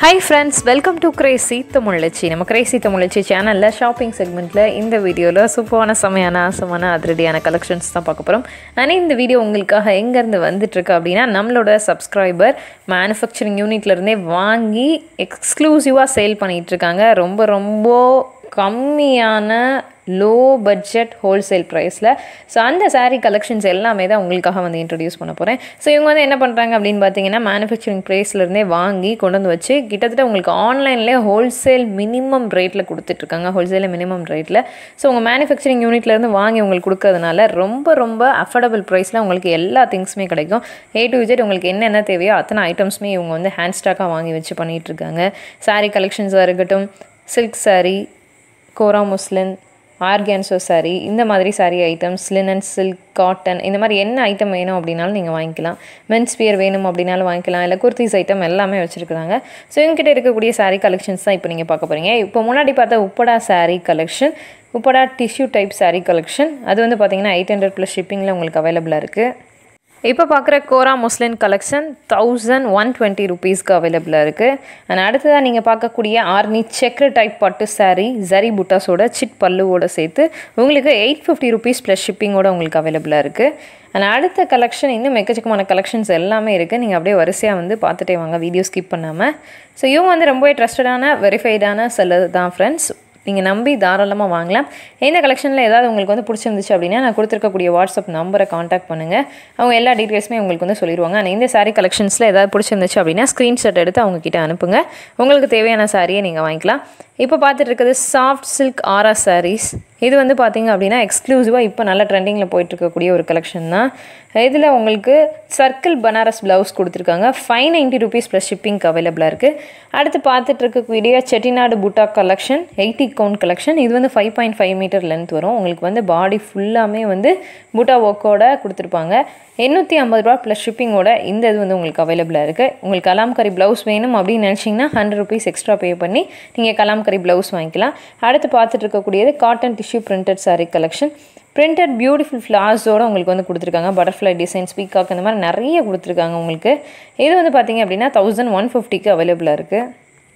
hi friends welcome to crazy Tamizhachi நம்ம crazy தமிழச்சி சேனலில் shopping செக்மெண்ட்டில் இந்த வீடியோவில் சூப்பரான செமையான ஆசமான அதிரடியான கலெக்ஷன்ஸ் தான் பார்க்க போகிறோம் ஆனால் இந்த வீடியோ உங்களுக்காக எங்கேருந்து வந்துட்டுருக்கு அப்படின்னா நம்மளோட சப்ஸ்கிரைபர் மேனுஃபேக்சரிங் யூனிட்லேருந்தே வாங்கி எக்ஸ்க்ளூசிவாக சேல் பண்ணிகிட்ருக்காங்க ரொம்ப ரொம்ப கம்மியான லோ பட்ஜெட் ஹோல்சேல் ப்ரைஸில் ஸோ அந்த saree கலெக்ஷன்ஸ் எல்லாமே தான் உங்களுக்காக வந்து இன்ட்ரடியூஸ் பண்ண போகிறேன் ஸோ இவங்க வந்து என்ன பண்ணுறாங்க அப்படின்னு பார்த்தீங்கன்னா மேனுஃபேக்சரிங் ப்ரைஸ்லேருந்தே வாங்கி கொண்டு வந்து வச்சு கிட்டத்தட்ட உங்களுக்கு ஆன்லைன்லேயே ஹோல்சேல் மினிமம் ரேட்டில் கொடுத்துட்ருக்காங்க ஹோல்சேலில் மினிமம் ரேட்டில் ஸோ உங்கள் மேனுஃபேக்சரிங் யூனிட்லேருந்து வாங்கி உங்களுக்கு கொடுக்கறதுனால ரொம்ப ரொம்ப அஃபோர்டபுள் ப்ரைஸில் உங்களுக்கு எல்லா திங்ஸுமே கிடைக்கும் ஏ டு விஜெட் உங்களுக்கு என்னென்ன தேவையோ அத்தனை ஐட்டம்ஸுமே இவங்க வந்து ஹேண்ட் ஸ்டாக்காக வாங்கி வச்சு பண்ணிகிட்டு இருக்காங்க saree கலெக்ஷன்ஸாக இருக்கட்டும் silk saree kora muslin organza saree இந்த மாதிரி saree items linen silk cotton இந்த மாதிரி என்ன ஐட்டம் வேணும் அப்படின்னாலும் நீங்கள் வாங்கிக்கலாம் மென்ஸ் வியர் வேணும் அப்படின்னாலும் வாங்கிக்கலாம் இல்லை குர்த்திஸ் ஐட்டம் எல்லாமே வச்சுருக்காங்க ஸோ இவங்ககிட்ட இருக்கக்கூடிய saree கலெக்ஷன்ஸ் தான் இப்போ நீங்கள் பார்க்க போகிறீங்க இப்போ முன்னாடி பார்த்த Uppada saree collection Uppada tissue type saree collection அது வந்து பார்த்தீங்கன்னா எயிட் ஹண்ட்ரட் ப்ளஸ் ஷிப்பிங்கில் உங்களுக்கு அவைலபிளாக இருக்குது இப்போ பார்க்குற kora muslin collection thousand one twenty ருபீஸ்க்கு அவைலபிளாக இருக்குது அண்ட் அடுத்ததாக நீங்கள் பார்க்கக்கூடிய ஆர்னி செக்ரு டைப் பட்டு saree ஜரி புட்டாஸோட சிட் பல்லுவோட சேர்த்து உங்களுக்கு எயிட் ஃபிஃப்டி ருபீஸ் ப்ளஸ் ஷிப்பிங்கோட உங்களுக்கு அவைலபிளாக இருக்குது அண்ட் அடுத்த கலெக்ஷன் இன்னும் எக்கச்சக்கமான கலெக்ஷன்ஸ் எல்லாமே இருக்குது நீங்கள் அப்படியே வரிசையாக வந்து பார்த்துட்டே வாங்க வீடியோ ஸ்கிப் பண்ணாமல் ஸோ இவங்க வந்து ரொம்பவே ட்ரஸ்டடான வெரிஃபைடான செல்லர் தான் ஃப்ரெண்ட்ஸ் நீங்கள் நம்பி தாராளமாக வாங்கலாம் எந்த கலெக்ஷனில் ஏதாவது உங்களுக்கு வந்து பிடிச்சிருந்துச்சு அப்படின்னா நான் கொடுத்துருக்கக்கூடிய வாட்ஸ்அப் நம்பரை காண்டாக்ட் பண்ணுங்கள் அவங்க எல்லா டீட்டெயில்ஸுமே உங்களுக்கு வந்து சொல்லிடுவாங்க ஆனால் இந்த saree கலெக்ஷன்ஸில் ஏதாவது பிடிச்சிருந்துச்சு அப்படின்னா ஸ்க்ரீன்ஷாட் எடுத்து அவங்க கிட்ட அனுப்புங்க உங்களுக்கு தேவையான சாரியை நீங்கள் வாங்கிக்கலாம் இப்போ பார்த்துட்டு இருக்கிறது சாஃப்ட் சில்க் ஆரா sarees இது வந்து பார்த்தீங்க அப்படின்னா எக்ஸ்க்ளூசிவாக இப்போ நல்ல ட்ரெண்டிங்கில் போயிட்டுருக்கக்கூடிய ஒரு கலெக்ஷன் தான் இதில் உங்களுக்கு சர்க்கிள் பனாரஸ் ப்ளவுஸ் கொடுத்துருக்காங்க ஃபைவ் நைன்ட்டி ருபீஸ் ப்ளஸ் ஷிப்பிங்க்கு அவைலபிளாக இருக்குது அடுத்து பார்த்துட்டு இருக்கக்கூடிய செட்டிநாடு புட்டா கலெக்ஷன் எயிட்டி கவுண்ட் கலெக்ஷன் இது வந்து five point five meter length வரும் உங்களுக்கு வந்து பாடி ஃபுல்லாமே வந்து புட்டா ஒர்க்கோட கொடுத்துருப்பாங்க எண்ணூற்றி ஐம்பது ரூபா ப்ளஸ் ஷிப்பிங்கோட இந்த இது வந்து உங்களுக்கு அவைலபிளாக இருக்குது உங்களுக்கு கலாம்கரி ப்ளவுஸ் வேணும் அப்படின்னு நினச்சிங்கன்னா ஹண்ட்ரட் ருபீஸ் எக்ஸ்ட்ரா பே பண்ணி நீங்கள் கலாம்கரி ப்ளவுஸ் வாங்கிக்கலாம் அடுத்து பார்த்துட்டு இருக்கக்கூடியது cotton tissue printed saree collection printed beautiful ஃப்ளார்ஸோட உங்களுக்கு வந்து கொடுத்துருக்காங்க பட்டர்ஃப்ளை டிசைன்ஸ் பீகாக் இந்த மாதிரி நிறைய கொடுத்துருக்காங்க உங்களுக்கு இது வந்து பார்த்தீங்க அப்படின்னா தௌசண்ட் ஒன் ஃபிஃப்டிக்கு அவைலபிளாக இருக்குது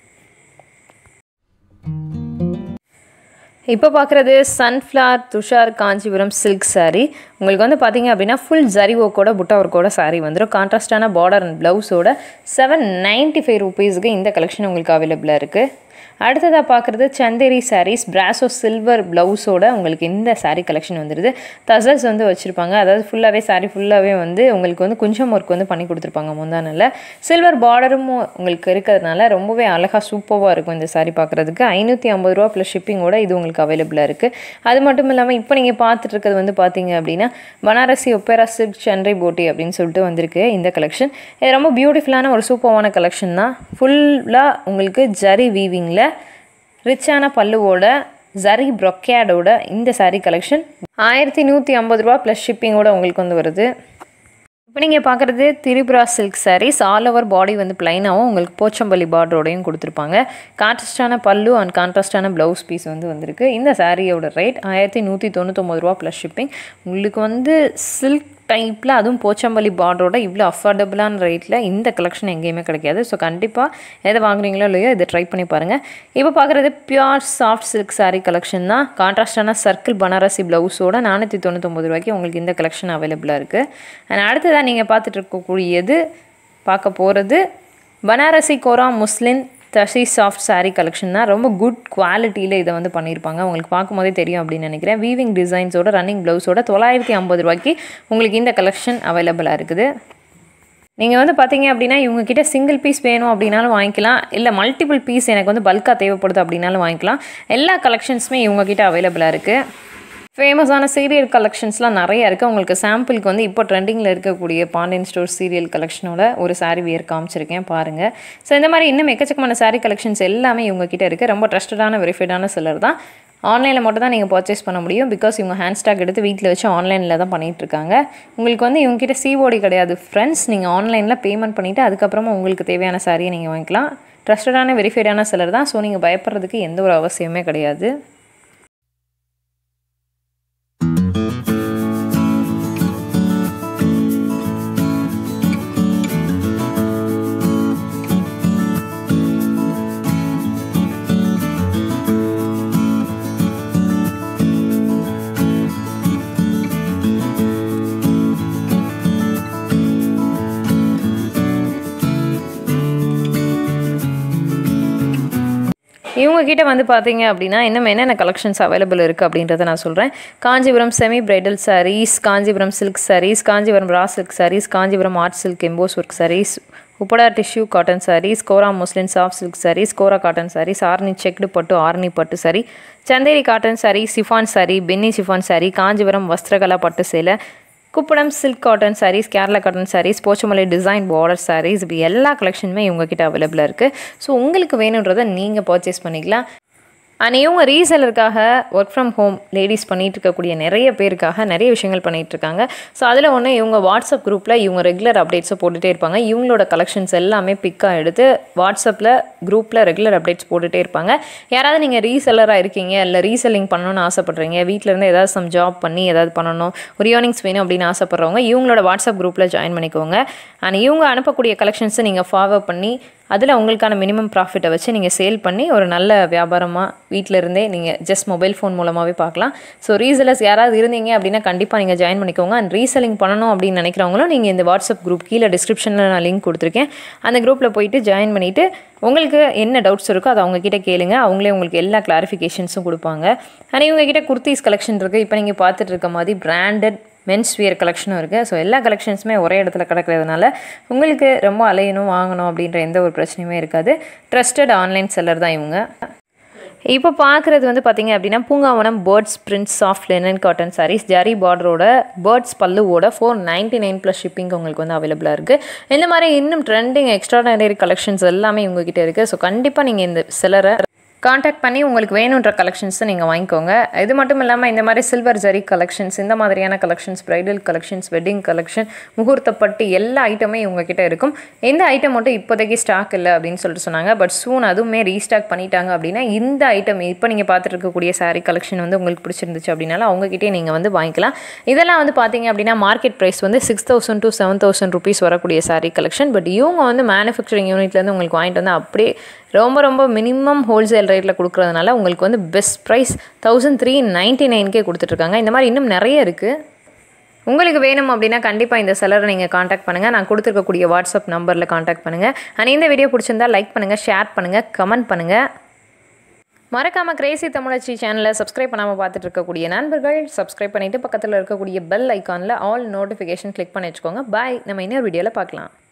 இப்போ பார்க்குறது sunflower tussar Kanchipuram silk saree உங்களுக்கு வந்து பார்த்தீங்க அப்படின்னா ஃபுல் ஜரி ஒர்க்கோட புட்டா ஒர்க்கோட saree வந்துடும் கான்ட்ராஸ்டான பார்டர் அண்ட் ப்ளவுஸோட செவன் நைன்ட்டி ஃபைவ் ருபீஸுக்கு இந்த கலெக்ஷன் உங்களுக்கு அவைலபிளாக இருக்குது அடுத்ததாக பார்க்குறது சந்தேரி sarees பிராசோ சில்வர் ப்ளவுஸோட உங்களுக்கு இந்த saree கலெக்ஷன் வந்துடுது தசல்ஸ் வந்து வச்சுருப்பாங்க அதாவது ஃபுல்லாகவே saree ஃபுல்லாகவே வந்து உங்களுக்கு வந்து குஞ்சம் ஒர்க் வந்து பண்ணி கொடுத்துருப்பாங்க முந்தானில் சில்வர் பார்டரும் உங்களுக்கு இருக்கிறதுனால ரொம்பவே அழகாக சூப்பராக இருக்கும் இந்த saree பார்க்குறதுக்கு ஐநூற்றி ஐம்பது ரூபா ப்ளஸ் ஷிப்பிங்கோட இது உங்களுக்கு அவைலபிளாக இருக்குது அது மட்டும் இல்லாமல் இப்போ நீங்கள் பார்த்துட்டு இருக்கிறது வந்து பார்த்தீங்க அப்படின்னா பனாரசி ஒப்பேரா சில்க் சண்டை போட்டி அப்படின்னு சொல்லிட்டு வந்திருக்கு இந்த கலெக்ஷன் இது ரொம்ப பியூட்டிஃபுல்லான ஒரு சூப்பரான கலெக்ஷன் தான் ஃபுல்லாக உங்களுக்கு ஜரி வீவிங்கில் ரிச்சான பல்லுவோட ஜரி ப்ரொக்கேடோட இந்த saree கலெக்ஷன் ஆயிரத்தி நூற்றி ஐம்பது ரூபா ப்ளஸ் ஷிப்பிங்கோட உங்களுக்கு வந்து வருது இப்போ நீங்கள் பார்க்குறது Tripura silk sarees all over body வந்து பிளைனாகவும் உங்களுக்கு போச்சம்பள்ளி பார்டரோடையும் கொடுத்துருப்பாங்க கான்ட்ராஸ்டான பல்லு அண்ட் கான்ட்ராஸ்டான ப்ளவுஸ் பீஸ் வந்து வந்திருக்கு இந்த சாரியோட ரேட் ஆயிரத்தி நூற்றி தொண்ணூத்தொம்பது ரூபா ப்ளஸ் ஷிப்பிங் உங்களுக்கு வந்து சில்க் டைப்பில் அதுவும் போச்சம்பள்ளி பார்டரோட இவ்வளோ அஃபோர்டபுளான ரேட்டில் இந்த கலெக்ஷன் எங்கேயுமே கிடைக்காது ஸோ கண்டிப்பாக எதை வாங்குறீங்களோ இல்லையோ இதை ட்ரை பண்ணி பாருங்கள் இப்போ பார்க்குறது pure soft silk saree collection தான் கான்ட்ராஸ்டான சர்க்கிள் பனாரசி ப்ளவுஸோட நானூற்றி தொண்ணூத்தொம்பது ரூபாய்க்கு உங்களுக்கு இந்த கலெக்ஷன் அவைலபிளாக இருக்குது அண்ட் அடுத்ததாக நீங்கள் பார்த்துட்டு இருக்கக்கூடியது பார்க்க போகிறது பனாரசி கோரா முஸ்லின் தஷி சாஃப்ட் saree கலெக்ஷன் தான் ரொம்ப குட் குவாலிட்டியில் இதை வந்து பண்ணியிருப்பாங்க உங்களுக்கு பார்க்கும்போதே தெரியும் அப்படின்னு நினைக்கிறேன் வீவிங் டிசைன்ஸோட ரன்னிங் ப்ளவுஸோட தொள்ளாயிரத்தி ஐம்பது ரூபாய்க்கு உங்களுக்கு இந்த கலெக்ஷன் அவைலபிளாக இருக்குது நீங்கள் வந்து பார்த்தீங்க அப்படின்னா இவங்ககிட்ட சிங்கிள் பீஸ் வேணும் அப்படின்னாலும் வாங்கிக்கலாம் இல்லை மல்டிபிள் பீஸ் எனக்கு வந்து பல்காக தேவைப்படுது அப்படின்னாலும் வாங்கிக்கலாம் எல்லா கலெக்ஷன்ஸுமே இவங்ககிட்ட அவைலபிளாக இருக்குது ஃபேமஸான சீரியல் கலெக்ஷன்ஸ்லாம் நிறைய இருக்குது உங்களுக்கு சாம்பிளுக்கு வந்து இப்போ ட்ரெண்டிங்கில் இருக்கக்கூடிய பாண்டியன் ஸ்டோர் சீரியல் கலெக்ஷனோட ஒரு saree வியர் காமிச்சிருக்கேன் பாருங்கள் ஸோ இந்த மாதிரி இன்னும் எக்கச்சக்கமான saree கலெக்ஷன்ஸ் எல்லாமே இவங்ககிட்ட இருக்குது ரொம்ப ட்ரஸ்டடான வெரிஃபைடான செல்லர் தான் ஆன்லைனில் மட்டும் தான் நீங்கள் பர்ச்சேஸ் பண்ண முடியும் பிகாஸ் இவங்க ஹேண்ட் ஸ்டாக் எடுத்து வீட்டில் வச்சு ஆன்லைனில் தான் பண்ணிகிட்டு இருக்காங்க உங்களுக்கு வந்து இவங்ககிட்ட சிஓடி கிடையாது ஃப்ரெண்ட்ஸ் நீங்கள் ஆன்லைனில் பேமெண்ட் பண்ணிவிட்டு அதுக்கப்புறமா உங்களுக்கு தேவையான சாரியை நீங்கள் வாங்கிக்கலாம் ட்ரஸ்டடான வெரிஃபைடான செல்லர் தான் ஸோ நீங்கள் பயப்படுறதுக்கு எந்த ஒரு அவசியமே கிடையாது இவங்க கிட்ட வந்து பார்த்தீங்க அப்படின்னா இன்னும் என்னென்ன கலெக்ஷன்ஸ் அவைலபிள் இருக்குது அப்படின்றத நான் சொல்கிறேன் Kanchipuram semi bridal sarees Kanchipuram silk sarees Kanchipuram raw silk sarees Kanchipuram art silk emboss work sarees Uppada tissue cotton sarees kora muslin soft silk sarees kora cotton sarees Arni checked பட்டு ஆர்னி பட்டு saree Chanderi cotton saree chiffon saree பென்னி சிஃபான் saree காஞ்சிபுரம் வஸ்திரகலா பட்டு சேலை Kuppadam silk cotton sarees Kerala cotton sarees Pochampally design border sarees இப்படி எல்லா கலெக்ஷனுமே இவங்ககிட்ட அவைலபிளாக இருக்குது ஸோ உங்களுக்கு வேணுன்றதை நீங்கள் பர்ச்சேஸ் பண்ணிக்கலாம் அண்ட் இவங்க ரீசெலருக்காக ஒர்க் ஃப்ரம் ஹோம் லேடிஸ் பண்ணிட்டு இருக்கக்கூடிய நிறைய பேருக்காக நிறைய விஷயங்கள் பண்ணிட்டு இருக்காங்க ஸோ அதில் ஒன்று இவங்க வாட்ஸ்அப் குரூப்பில் இவங்க ரெகுலர் அப்டேட்ஸை போட்டுகிட்டே இருப்பாங்க இவங்களோட கலெக்ஷன்ஸ் எல்லாமே பிக்காக எடுத்து வாட்ஸ்அப்பில் குரூப்பில் ரெகுலர் அப்டேட்ஸ் போட்டுகிட்டே இருப்பாங்க யாராவது நீங்கள் ரீசெல்லராக இருக்கீங்க இல்லை ரீசெல்லிங் பண்ணணும்னு ஆசைப்பட்றீங்க வீட்டில் இருந்து ஏதாவது சம் ஜாப் பண்ணி ஏதாவது பண்ணணும் ஒரு ஏர்னிங்ஸ் வேணும் அப்படின்னு ஆசைப்பட்றவங்க இவங்களோட வாட்ஸ்அப் குரூப்பில் ஜாயின் பண்ணிக்கோங்க அண்ட் இவங்க அனுப்பக்கூடிய கலெக்ஷன்ஸை நீங்கள் ஃபார்வர்ட் பண்ணி அதில் உங்களுக்கான மினிமம் ப்ராஃபிட்டை வச்சு நீங்கள் சேல் பண்ணி ஒரு நல்ல வியாபாரமாக வீட்டில் இருந்தே நீங்கள் ஜஸ்ட் மொபைல் ஃபோன் மூலமாகவே பார்க்கலாம் ஸோ ரீசெலர்ஸ் யாராவது இருந்தீங்க அப்படின்னா கண்டிப்பாக நீங்கள் ஜாயின் பண்ணிக்கோங்க அண்ட் ரீசெல்லிங் பண்ணணும் அப்படின்னு நினைக்கிறவங்களும் நீங்கள் இந்த வாட்ஸ்அப் குரூப் கீழே டிஸ்கிரிப்ஷனில் நான் லிங்க் கொடுத்துருக்கேன் அந்த குரூப்பில் போயிட்டு ஜாயின் பண்ணிவிட்டு உங்களுக்கு என்ன டவுட்ஸ் இருக்கோ அதை அவங்கக்கிட்ட கேளுங்க அவங்களே உங்களுக்கு எல்லா கிளாரிஃபிகேஷன்ஸும் கொடுப்பாங்க அண்ட் இவங்ககிட்ட குர்த்திஸ் கலெக்ஷன் இருக்குது இப்போ நீங்கள் பார்த்துட்டு இருக்க மாதிரி பிராண்டட் மென்ஸ் வியர் கலெக்ஷனும் இருக்குது ஸோ எல்லா கலெக்ஷன்ஸுமே ஒரே இடத்துல கிடக்கிறதுனால உங்களுக்கு ரொம்ப அலையணும் வாங்கணும் அப்படின்ற எந்த ஒரு பிரச்சனையுமே இருக்காது ட்ரஸ்டட் ஆன்லைன் செல்லர் தான் இவங்க இப்போ பார்க்குறது வந்து பார்த்தீங்க அப்படின்னா Poongavanam birds print soft linen cotton sarees zari பார்டரோட பேர்ட்ஸ் பல்லுவோட four ninety nine plus shipping உங்களுக்கு வந்து அவைலபிளாக இருக்குது இந்த மாதிரி இன்னும் ட்ரெண்டிங் எக்ஸ்ட்ராடனரி கலெக்ஷன்ஸ் எல்லாமே உங்ககிட்ட இருக்குது ஸோ கண்டிப்பாக நீங்கள் இந்த சிலரை காண்டாக்ட் பண்ணி உங்களுக்கு வேணுன்ற கலெக்ஷன்ஸை நீங்கள் வாங்கிக்கோங்க இது மட்டும் இல்லாமல் இந்த மாதிரி சில்வர் ஜரி கலெக்ஷன்ஸ் இந்த மாதிரியான collections bridal collections wedding collection முகூர்த்தப்பட்டு எல்லா ஐட்டமே உங்ககிட்ட இருக்கும் எந்த ஐட்டம் மட்டும் இப்போதைக்கு ஸ்டாக் இல்லை அப்படின்னு சொல்லிட்டு சொன்னாங்க பட் சூன் அதுவுமே ரீஸ்டாக் பண்ணிட்டாங்க அப்படின்னா இந்த ஐட்டம் இப்போ நீங்கள் பார்த்துட்டு இருக்கக்கூடிய saree கலெக்ஷன் வந்து உங்களுக்கு பிடிச்சிருந்துச்சு அப்படின்னால அவங்ககிட்டே நீங்கள் வந்து வாங்கிக்கலாம் இதெல்லாம் வந்து பார்த்தீங்க அப்படின்னா மார்க்கெட் ப்ரைஸ் வந்து six thousand to seven thousand rupees வரக்கூடிய saree கலெக்ஷன் பட் இவங்க வந்து மேனுஃபேக்சரிங் யூனிட்லேருந்து உங்களுக்கு வாங்கிட்டு வந்து அப்படியே ரொம்ப ரொம்ப மினிமம் ஹோல்சேல் ரேட்டில் கொடுக்குறதுனால உங்களுக்கு வந்து best price thousand three ninety நைன்கே கொடுத்துட்ருக்காங்க இந்த மாதிரி இன்னும் நிறைய இருக்குது உங்களுக்கு வேணும் அப்படின்னா கண்டிப்பாக இந்த செலரை நீங்கள் காண்டாக்ட் பண்ணுங்கள் நான் கொடுத்துருக்கக்கூடிய வாட்ஸ்அப் நம்பரில் காண்டாக்ட் பண்ணுங்கள் அண்ட் இந்த வீடியோ பிடிச்சிருந்தா லைக் பண்ணுங்கள் ஷேர் பண்ணுங்கள் கமெண்ட் பண்ணுங்கள் மறக்காமல் கிரேசி தமிழச்சி சேனலை சப்ஸ்கிரைப் பண்ணாமல் பார்த்துட்டு இருக்கக்கூடிய நண்பர்கள் சப்ஸ்கிரைப் பண்ணிவிட்டு பக்கத்தில் இருக்கக்கூடிய பெல் ஐக்கானில் ஆல் நோட்டிஃபிகேஷன் கிளிக் பண்ணி வச்சுக்கோங்க பாய் நம்ம இன்னொரு வீடியோவில் பார்க்கலாம்